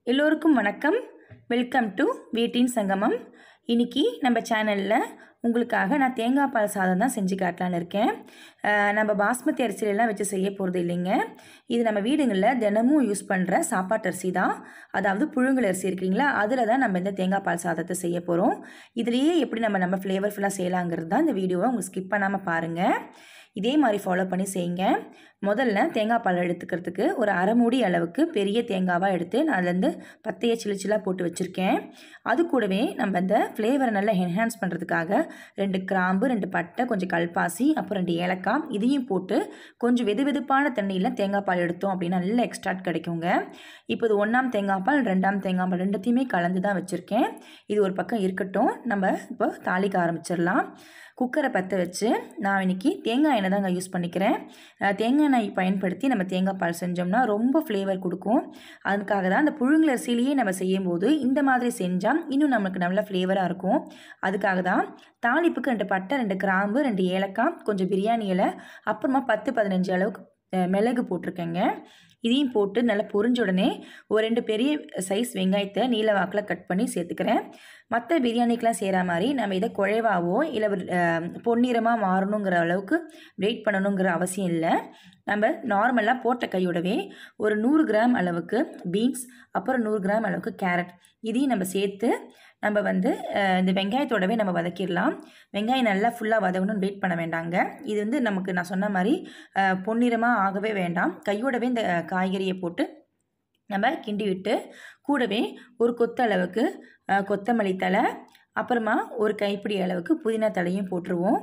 எல்லோருக்கும் வணக்கம் welcome to வீட்டின் சங்கமம் இன்னைக்கு நம்ம சேனலில் உங்களுக்காக நான் தேங்காய் பால் சாதம் தான் செஞ்சு காட்டலான்னு இருக்கேன் அஹ் நம்ம பாஸ்மதி அரிசியிலலாம் வச்சு செய்ய போகிறது இல்லைங்க இது நம்ம வீடுங்களில் தினமும் யூஸ் பண்ணுற சாப்பாட்டு அரிசி தான் அதாவது புழுங்கல் அரிசி இருக்கிறீங்களா அதில் தான் நம்ம இந்த தேங்காய் பால் சாதத்தை செய்ய போகிறோம் இதுலேயே எப்படி நம்ம நம்ம ஃப்ளேவர்ஃபுல்லாக செய்யலாங்கிறது தான் இந்த வீடியோவை உங்களுக்கு ஸ்கிப் பண்ணாமல் பாருங்கள் இதே மாதிரி ஃபாலோ பண்ணி செய்யுங்க முதல்ல தேங்காய் பால் எடுத்துக்கிறதுக்கு ஒரு அரை மூடி அளவுக்கு பெரிய தேங்காவாக எடுத்து நான் அதுலேருந்து பத்தையை சில்லு சில்லாக போட்டு வச்சுருக்கேன் அது கூடவே நம்ம இந்த ஃப்ளேவரை நல்லா என்ஹான்ஸ் பண்ணுறதுக்காக ரெண்டு கிராம்பு ரெண்டு பட்டை கொஞ்சம் கல்பாசி அப்புறம் ரெண்டு ஏலக்காய் இதையும் போட்டு கொஞ்சம் வெது வெதுப்பான தண்ணியில் தேங்காய் பால் எடுத்தோம் அப்படின்னா நல்ல எக்ஸ்ட்ராக்ட் கிடைக்குங்க இப்போ இது ஒன்றாம் தேங்காய் பால் ரெண்டாம் தேங்காய் பால் ரெண்டுத்தையுமே கலந்து தான் வச்சுருக்கேன் இது ஒரு பக்கம் இருக்கட்டும் நம்ம இப்போ தாளிக்க ஆரம்பிச்சிடலாம் குக்கரை பற்ற வச்சு நான் இன்னைக்கு தேங்காய் எண்ணெய் தாங்க யூஸ் பண்ணிக்கிறேன் அஹ் தேங்காய் எண்ணெய் பயன்படுத்தி நம்ம தேங்காய் பால் செஞ்சோம்னா ரொம்ப ஃப்ளேவர் கொடுக்கும் அதுக்காக தான் அந்த புழுங்கல் அரிசியிலேயே நம்ம செய்யும்போது இந்த மாதிரி செஞ்சால் இன்னும் நமக்கு நல்ல ஃப்ளேவராக இருக்கும் அதுக்காக தான் தாளிப்புக்கு ரெண்டு பட்டை ரெண்டு கிராம்பு ரெண்டு ஏலக்காய் கொஞ்சம் பிரியாணி இலை அப்புறமா பத்து பதினஞ்சு அளவுக்கு அஹ் மிளகு போட்டிருக்கேங்க இதையும் போட்டு நல்லா பொரிஞ்ச உடனே ஒரு ரெண்டு பெரிய சைஸ் வெங்காயத்தை நீல வாக்கில் கட் பண்ணி சேர்த்துக்கிறேன் மற்ற பிரியாணிக்கெலாம் செய்கிற மாதிரி நம்ம இதை குழைவாவோ இல்லை பொன்னிறமாக மாறணுங்கிற அளவுக்கு வெயிட் பண்ணணுங்கிற அவசியம் இல்லை நம்ம நார்மலாக போட்ட கையோடவே ஒரு நூறு கிராம் அளவுக்கு பீன்ஸ் அப்புறம் நூறு கிராம் அளவுக்கு கேரட் இதையும் நம்ம சேர்த்து நம்ம வந்து அஹ், இந்த வெங்காயத்தோடவே நம்ம வதக்கிடலாம் வெங்காயம் நல்லா ஃபுல்லாக வதங்கணும்னு வெயிட் பண்ண வேண்டாங்க இது வந்து நமக்கு நான் சொன்ன மாதிரி அஹ், பொன்னிறமாக ஆகவே வேண்டாம் கையோடவே இந்த காய்கறியை போட்டு நம்ம கிண்டி விட்டு கூடவே ஒரு கொத்த அளவுக்கு அஹ், கொத்தமல்லி தழை அப்புறமா ஒரு கைப்பிடி அளவுக்கு புதினா தழையும் போட்டுருவோம்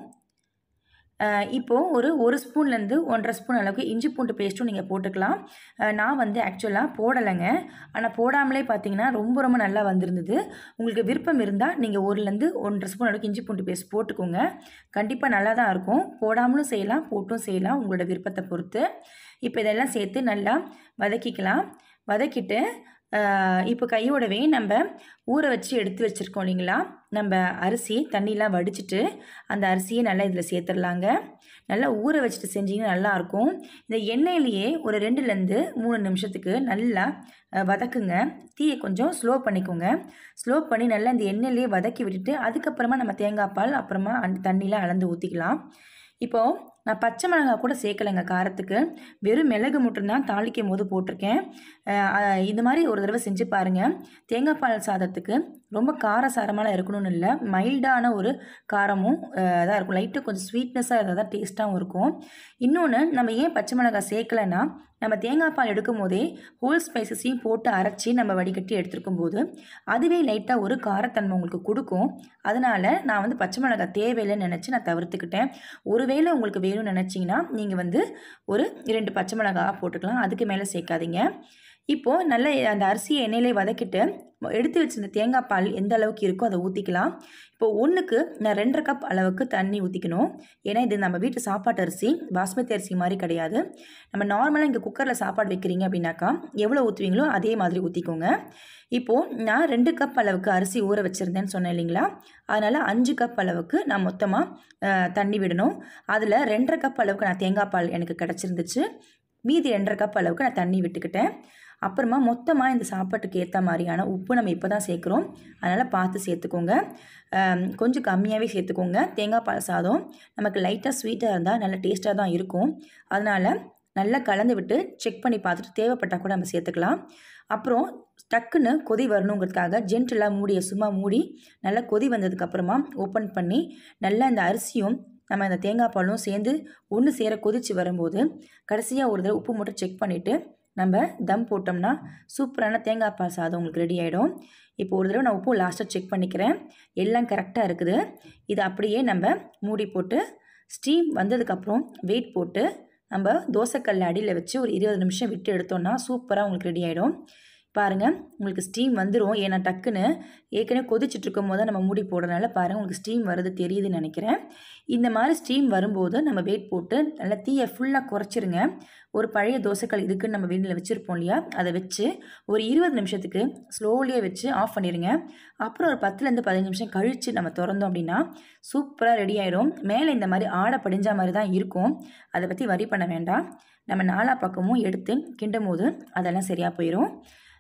அஹ், இப்போது ஒரு ஒரு ஸ்பூன்லேருந்து ஒன்றரை ஸ்பூன் அளவுக்கு இஞ்சி பூண்டு பேஸ்ட்டும் நீங்கள் போட்டுக்கலாம் அஹ், நான் வந்து ஆக்சுவலாக போடலைங்க ஆனால் போடாமலே பார்த்தீங்கன்னா ரொம்ப ரொம்ப நல்லா வந்திருந்தது உங்களுக்கு விருப்பம் இருந்தால் நீங்கள் ஒருலேருந்து ஒன்றரை ஸ்பூன் அளவுக்கு இஞ்சி பூண்டு பேஸ்ட் போட்டுக்கோங்க கண்டிப்பாக நல்லா தான் இருக்கும் போடாமலும் செய்யலாம் போட்டும் செய்யலாம் உங்களோட விருப்பத்தை பொறுத்து இப்போ இதெல்லாம் சேர்த்து நல்லா வதக்கிக்கலாம் வதக்கிட்டு ஆஹ், இப்போ கையோடவே நம்ம ஊற வச்சு எடுத்து வச்சுருக்கோம் இல்லைங்களா நம்ம அரிசி தண்ணிலாம் வடிச்சிட்டு அந்த அரிசியை நல்லா இதில் சேர்த்துடலாங்க நல்லா ஊற வச்சுட்டு செஞ்சீங்கன்னா நல்லாயிருக்கும் இந்த எண்ணெயிலேயே ஒரு ரெண்டுலேருந்து மூணு நிமிஷத்துக்கு நல்லா அஹ், வதக்குங்க தீயை கொஞ்சம் ஸ்லோ பண்ணிக்கோங்க ஸ்லோ பண்ணி நல்லா இந்த எண்ணெயிலேயே வதக்கி விட்டுட்டு அதுக்கப்புறமா நம்ம தேங்காய் பால் அப்புறமா அந்த தண்ணியில் அளந்து ஊற்றிக்கலாம் இப்போது நான் பச்சை மிளகாய் கூட சேர்க்கலைங்க காரத்துக்கு வெறும் மிளகு மட்டும்தான் தாளிக்கும் போது போட்டிருக்கேன் அஹ் அஹ் இந்த மாதிரி ஒரு தடவை செஞ்சு பாருங்கள் தேங்காய் பால் சாதத்துக்கு ரொம்ப காரசாரமாக இருக்கணும்னு இல்லை மைல்டான ஒரு காரமும் அஹ், தான் இருக்கும் லைட்டாக கொஞ்சம் ஸ்வீட்னஸாக இருந்தால் தான் டேஸ்ட்டாகவும் இருக்கும் இன்னொன்று நம்ம ஏன் பச்சை மிளகாய் சேர்க்கலைன்னா நம்ம தேங்காய் பால் எடுக்கும் போதே ஹோல் ஸ்பைசஸையும் போட்டு அரைச்சி நம்ம வடிகட்டி எடுத்துருக்கும் போது அதுவே லைட்டாக ஒரு காரத்தன்மை உங்களுக்கு கொடுக்கும் அதனால் நான் வந்து பச்சை மிளகாய் தேவையில்லைன்னு நினச்சி நான் தவிர்த்துக்கிட்டேன் ஒருவேளை உங்களுக்கு வேணும்னு நினச்சிங்கன்னா நீங்கள் வந்து ஒரு இரண்டு பச்சை மிளகாய் போட்டுக்கலாம் அதுக்கு மேலே சேர்க்காதீங்க இப்போது நல்ல அந்த அரிசியை எண்ணெயிலே வதக்கிட்டு எடுத்து வச்சிருந்த தேங்காய் பால் எந்த அளவுக்கு இருக்கோ அதை ஊற்றிக்கலாம் இப்போ ஒன்றுக்கு நான் ரெண்டரை கப் அளவுக்கு தண்ணி ஊற்றிக்கணும் ஏன்னா இது நம்ம வீட்டு சாப்பாட்டு அரிசி பாஸ்மதி அரிசி மாதிரி கிடையாது நம்ம நார்மலாக இங்கே குக்கரில் சாப்பாடு வைக்கிறீங்க அப்படின்னாக்கா எவ்வளோ ஊற்றுவீங்களோ அதே மாதிரி ஊற்றிக்கோங்க இப்போது நான் ரெண்டு கப் அளவுக்கு அரிசி ஊற வச்சுருந்தேன்னு சொன்னேன் இல்லைங்களா அதனால் அஞ்சு கப் அளவுக்கு நான் மொத்தமாக தண்ணி விடணும் அதில் ரெண்டரை கப் அளவுக்கு நான் தேங்காய் பால் எனக்கு கிடச்சிருந்துச்சு மீதி ரெண்டரை கப் அளவுக்கு நான் தண்ணி விட்டுக்கிட்டேன் அப்புறமா மொத்தமாக இந்த சாப்பாட்டுக்கு ஏற்ற மாதிரியான உப்பு நம்ம இப்போ தான் சேர்க்குறோம் அதனால் பார்த்து சேர்த்துக்கோங்க ஆம், கொஞ்சம் கம்மியாகவே சேர்த்துக்கோங்க தேங்காய் பால் சாதம் நமக்கு லைட்டாக ஸ்வீட்டாக இருந்தால் நல்ல டேஸ்ட்டாக தான் இருக்கும் அதனால் நல்லா கலந்து விட்டு செக் பண்ணி பார்த்துட்டு தேவைப்பட்டால் கூட நம்ம சேர்த்துக்கலாம் அப்புறம் டக்குன்னு கொதி வரணுங்கிறதுக்காக ஜென்டலாக மூடியை சும்மா மூடி நல்லா கொதி வந்ததுக்கப்புறமா ஓப்பன் பண்ணி நல்லா இந்த அரிசியும் நம்ம இந்த தேங்காய் பாலும் சேர்ந்து ஒன்று சேர கொதித்து வரும்போது கடைசியாக ஒரு தடவை உப்பு மட்டும் செக் பண்ணிவிட்டு நம்ம தம் போட்டோம்னா சூப்பரான தேங்காய் பால் சாதம் உங்களுக்கு ரெடி ஆகிடும் இப்போ ஒரு தடவை நான் உப்பு லாஸ்ட்டாக செக் பண்ணிக்கிறேன் எல்லாம் கரெக்டாக இருக்குது இது அப்படியே நம்ம மூடி போட்டு ஸ்டீம் வந்ததுக்கப்புறம் வெயிட் போட்டு நம்ம தோசைக்கல் அடியில் வச்சு ஒரு இருபது நிமிஷம் விட்டு எடுத்தோம்னா சூப்பராக உங்களுக்கு ரெடி ஆகிடும் பாருங்கள் உங்களுக்கு ஸ்டீம் வந்துடும் ஏன்னா டக்குன்னு ஏற்கனவே கொதிச்சுட்டு இருக்கும் போது நம்ம மூடி போடுறதுனால பாருங்கள் உங்களுக்கு ஸ்டீம் வருது தெரியுதுன்னு நினைக்கிறேன் இந்த மாதிரி ஸ்டீம் வரும்போது நம்ம வெயிட் போட்டு நல்லா தீயை ஃபுல்லாக குறைச்சிருங்க ஒரு பழைய தோசைக்கல் இதுக்குன்னு நம்ம வீட்டில் வச்சுருப்போம் இல்லையா அதை வச்சு ஒரு இருபது நிமிஷத்துக்கு ஸ்லோலியே வச்சு ஆஃப் பண்ணிடுங்க அப்புறம் ஒரு பத்துலேருந்து பதினஞ்சு நிமிஷம் கழித்து நம்ம திறந்தோம் அப்படின்னா சூப்பராக ரெடி ஆயிடும் மேலே இந்த மாதிரி ஆடை படிஞ்ச மாதிரி தான் இருக்கும் அதை பற்றி வரி பண்ண வேண்டாம் நம்ம நாலா பக்கமும் எடுத்து கிண்டும் போது அதெல்லாம் சரியாக போயிடும்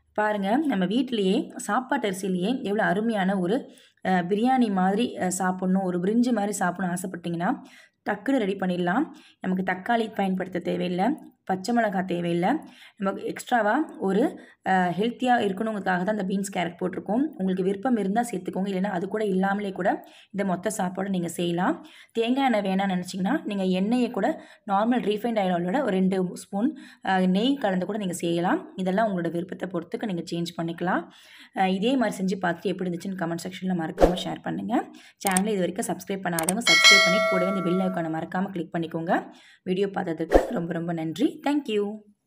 பாருங்கள் நம்ம வீட்டிலையே சாப்பாட்டு அரிசியிலேயே எவ்வளோ அருமையான ஒரு அஹ், பிரியாணி மாதிரி அஹ், சாப்பிட்ணும் ஒரு பிரிஞ்சு மாதிரி சாப்பிடணும் ஆசைப்பட்டீங்கன்னா டக்குன்னு ரெடி பண்ணிடலாம் நமக்கு தக்காளி பயன்படுத்த தேவையில்லை பச்சை மிளகாய் தேவையில்லை நமக்கு எக்ஸ்ட்ராவாக ஒரு ஹெல்த்தியாக இருக்கணுங்கிறதுக்காக தான் இந்த பீன்ஸ் கேரட் போட்டிருக்கோம் உங்களுக்கு விருப்பம் இருந்தால் சேர்த்துக்கோங்க இல்லைன்னா அது கூட இல்லாமலே கூட இந்த மொத்த சாப்பாடு நீங்கள் செய்யலாம் தேங்காய் எண்ணெய் வேணாம்னு நினச்சிங்கன்னா நீங்கள் எண்ணெயை கூட நார்மல் ரீஃபைண்ட் ஆயிலோட ஒரு ரெண்டு ஸ்பூன் நெய் கலந்து கூட நீங்கள் செய்யலாம் இதெல்லாம் உங்களோட விருப்பத்தை பொறுத்துக்கு நீங்கள் சேஞ்ச் பண்ணிக்கலாம் அஹ் இதே மாதிரி செஞ்சு பார்த்துட்டு எப்படி இருந்துச்சுன்னு கமெண்ட் செக்ஷனில் மறக்காமல் ஷேர் பண்ணுங்கள் சேனலை இது வரைக்கும் சப்ஸ்கிரைப் பண்ணாதவங்க சப்ஸ்கிரைப் பண்ணி கூடவே இந்த பெல் ஐக்கானை மறக்காமல் கிளிக் பண்ணிக்கோங்க வீடியோ பார்த்ததுக்கு ரொம்ப ரொம்ப நன்றி தேங்க்யூ